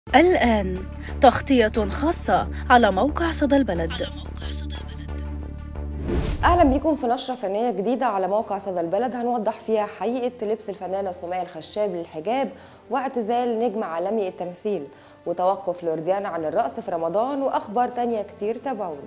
الآن تغطية خاصة على موقع صدى البلد اهلا بيكم في نشره فنيه جديده على موقع صدى البلد هنوضح فيها حقيقه لبس الفنانه سمية الخشاب للحجاب واعتزال نجم عالمي التمثيل وتوقف لورديانا عن الرقص في رمضان واخبار تانية كتير تابعونا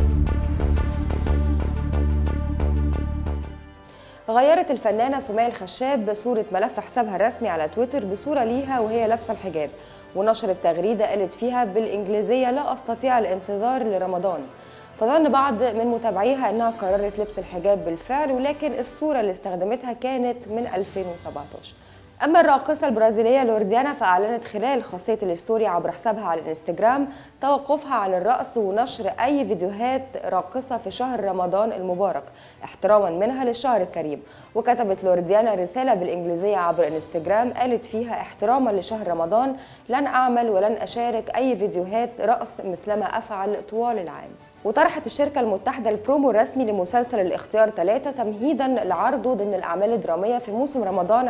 غيرت الفنانة سمية الخشاب صورة ملف حسابها الرسمي على تويتر بصورة ليها وهي لابسة الحجاب ونشرت تغريدة قالت فيها بالإنجليزية لا أستطيع الانتظار لرمضان فظن بعض من متابعيها أنها قررت لبس الحجاب بالفعل ولكن الصورة اللي استخدمتها كانت من 2017 أما الراقصة البرازيلية لورديانا فأعلنت خلال خاصية الستوري عبر حسابها على الانستجرام توقفها عن الرقص ونشر أي فيديوهات راقصة في شهر رمضان المبارك احتراما منها للشهر الكريم وكتبت لورديانا رسالة بالإنجليزية عبر انستجرام قالت فيها احتراما لشهر رمضان لن أعمل ولن أشارك أي فيديوهات رقص مثلما أفعل طوال العام وطرحت الشركة المتحدة البرومو الرسمي لمسلسل الاختيار 3 تمهيدا لعرضه ضمن الأعمال الدرامية في موسم رمضان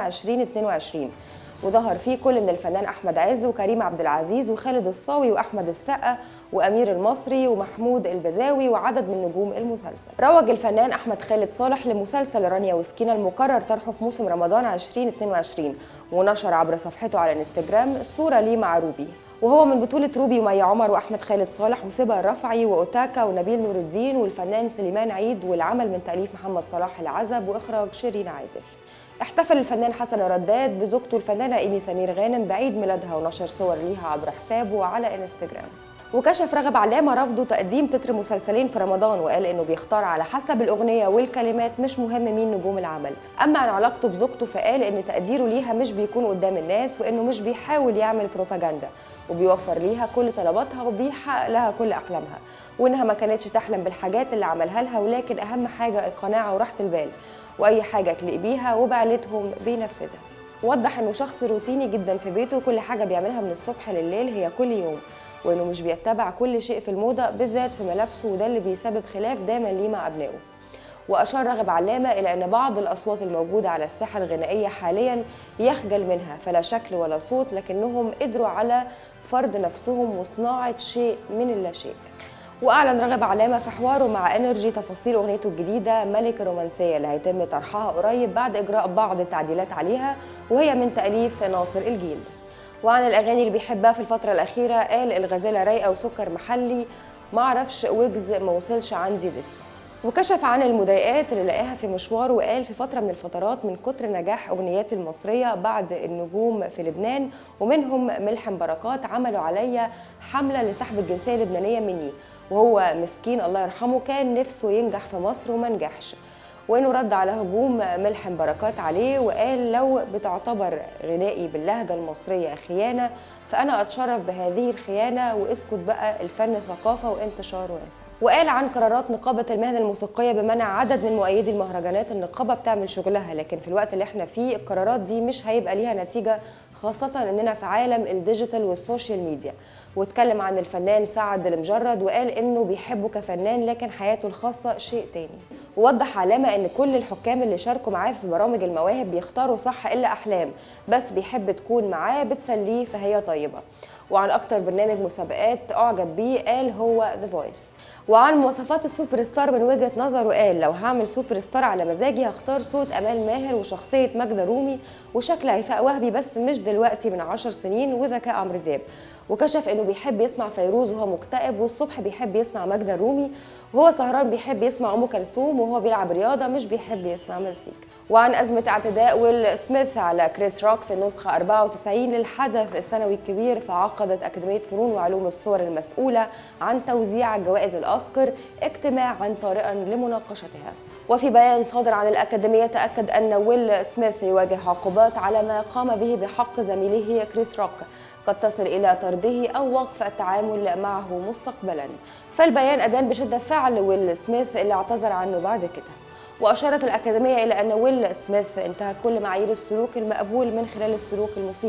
2022 وظهر فيه كل من الفنان أحمد عز وكريم عبد العزيز وخالد الصاوي وأحمد السقا وأمير المصري ومحمود البزاوي وعدد من نجوم المسلسل روج الفنان أحمد خالد صالح لمسلسل رانيا وسكينة المقرر طرحه في موسم رمضان 2022 ونشر عبر صفحته على الانستجرام صورة ليه مع روبي وهو من بطولة روبي ومي عمر وأحمد خالد صالح وسبا الرفعي وأوتاكا ونبيل نور الدين والفنان سليمان عيد والعمل من تأليف محمد صلاح العزب وإخراج شيرين عادل احتفل الفنان حسن رداد بزوجته الفنانة إيمي سمير غانم بعيد ميلادها ونشر صور ليها عبر حسابه على انستجرام وكشف رغب علامة رفضه تقديم تتر مسلسلين في رمضان وقال انه بيختار على حسب الاغنية والكلمات مش مهم مين نجوم العمل اما عن علاقته بزوجته فقال ان تقديره ليها مش بيكون قدام الناس وانه مش بيحاول يعمل بروباجندا وبيوفر ليها كل طلباتها وبيحقق لها كل احلامها وانها ما كانتش تحلم بالحاجات اللي عملها لها ولكن اهم حاجة القناعة وراحة البال واي حاجة تليق بيها وبعيلتهم بينفذها وضح انه شخص روتيني جدا في بيته وكل حاجة بيعملها من الصبح لليل هي كل يوم وانه مش بيتبع كل شيء في الموضه بالذات في ملابسه وده اللي بيسبب خلاف دايما ليه مع ابنائه واشار راغب علامه الى ان بعض الاصوات الموجوده على الساحه الغنائيه حاليا يخجل منها فلا شكل ولا صوت لكنهم قدروا على فرض نفسهم وصناعه شيء من اللاشيء واعلن راغب علامه في حواره مع انرجي تفاصيل اغنيته الجديده ملك الرومانسيه اللي هيتم طرحها قريب بعد اجراء بعض التعديلات عليها وهي من تاليف ناصر الجيل وعن الاغاني اللي بيحبها في الفتره الاخيره قال الغزاله رايقه وسكر محلي معرفش ويجز ما وصلش عندي لسه وكشف عن المضايقات اللي لقاها في مشواره وقال في فتره من الفترات من كتر نجاح اغنياتي المصريه بعد النجوم في لبنان ومنهم ملحم بركات عملوا عليا حمله لسحب الجنسيه اللبنانيه مني وهو مسكين الله يرحمه كان نفسه ينجح في مصر وما نجحش وانه رد على هجوم ملحم بركات عليه وقال لو بتعتبر غنائي باللهجه المصريه خيانه فانا اتشرف بهذه الخيانه واسكت بقى الفن ثقافه وانتشار واسع وقال عن قرارات نقابة المهنة الموسيقية بمنع عدد من مؤيدي المهرجانات النقابة بتعمل شغلها لكن في الوقت اللي احنا فيه القرارات دي مش هيبقى ليها نتيجة خاصة اننا في عالم الديجيتال والسوشيال ميديا واتكلم عن الفنان سعد المجرد وقال انه بيحبه كفنان لكن حياته الخاصة شيء تاني ووضح علامة ان كل الحكام اللي شاركوا معاه في برامج المواهب بيختاروا صح الا احلام بس بيحب تكون معاه بتسليه فهي طيبة وعن اكتر برنامج مسابقات اعجب بيه قال هو ذا فويس وعن مواصفات السوبر ستار من وجهه نظره قال لو هعمل سوبر ستار على مزاجي هختار صوت امال ماهر وشخصيه ماجدة رومي وشكل هيفاء وهبي بس مش دلوقتي من عشر سنين وذكاء عمرو دياب وكشف انه بيحب يسمع فيروز وهو مكتئب والصبح بيحب يسمع ماجدة رومي وهو سهران بيحب يسمع ام كلثوم وهو بيلعب رياضه مش بيحب يسمع مزيكا وعن أزمة اعتداء ويل سميث على كريس روك في النسخة 94 للحدث السنوي الكبير فعقدت أكاديمية فنون وعلوم الصور المسؤولة عن توزيع جوائز الأوسكار اجتماعا طارئا لمناقشتها وفي بيان صادر عن الأكاديمية تأكد أن ويل سميث يواجه عقوبات على ما قام به بحق زميله كريس روك قد تصل إلى طرده أو وقف التعامل معه مستقبلا فالبيان أدان بشدة فعل ويل سميث اللي اعتذر عنه بعد كده وأشارت الأكاديمية إلى أن ويل سميث انتهك كل معايير السلوك المقبول من خلال السلوك المسيء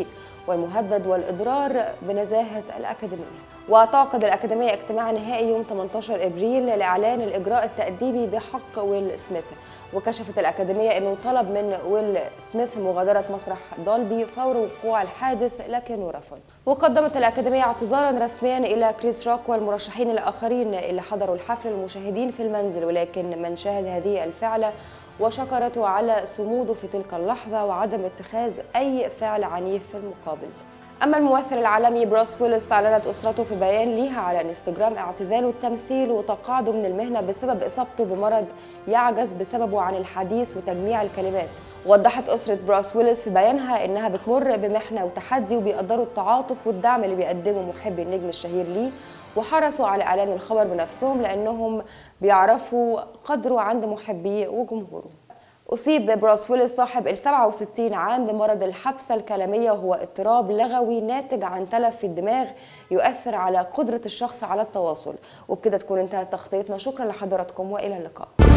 والمهدد والإضرار بنزاهة الأكاديمية وتعقد الأكاديمية اجتماع نهائي يوم 18 إبريل لإعلان الإجراء التأديبي بحق ويل سميث وكشفت الأكاديمية أنه طلب من ويل سميث مغادرة مسرح دولبي فور وقوع الحادث لكنه رفض وقدمت الأكاديمية اعتذارا رسميا إلى كريس روك والمرشحين الآخرين اللي حضروا الحفل المشاهدين في المنزل ولكن من شاهد هذه الفعلة وشكرته على صموده في تلك اللحظة وعدم اتخاذ أي فعل عنيف في المقابل أما الممثل العالمي بروس ويلس فأعلنت أسرته في بيان ليها على انستجرام اعتزاله التمثيل وتقاعده من المهنة بسبب إصابته بمرض يعجز بسببه عن الحديث وتجميع الكلمات وضحت أسرة بروس ويلس في بيانها إنها بتمر بمحنة وتحدي وبيقدروا التعاطف والدعم اللي بيقدمه محبي النجم الشهير ليه وحرصوا على إعلان الخبر بنفسهم لأنهم بيعرفوا قدره عند محبيه وجمهوره أصيب بروس ويلس صاحب ال 67 عام بمرض الحبسة الكلامية وهو اضطراب لغوي ناتج عن تلف في الدماغ يؤثر على قدرة الشخص على التواصل وبكده تكون انتهت تغطيتنا شكرا لحضراتكم وإلى اللقاء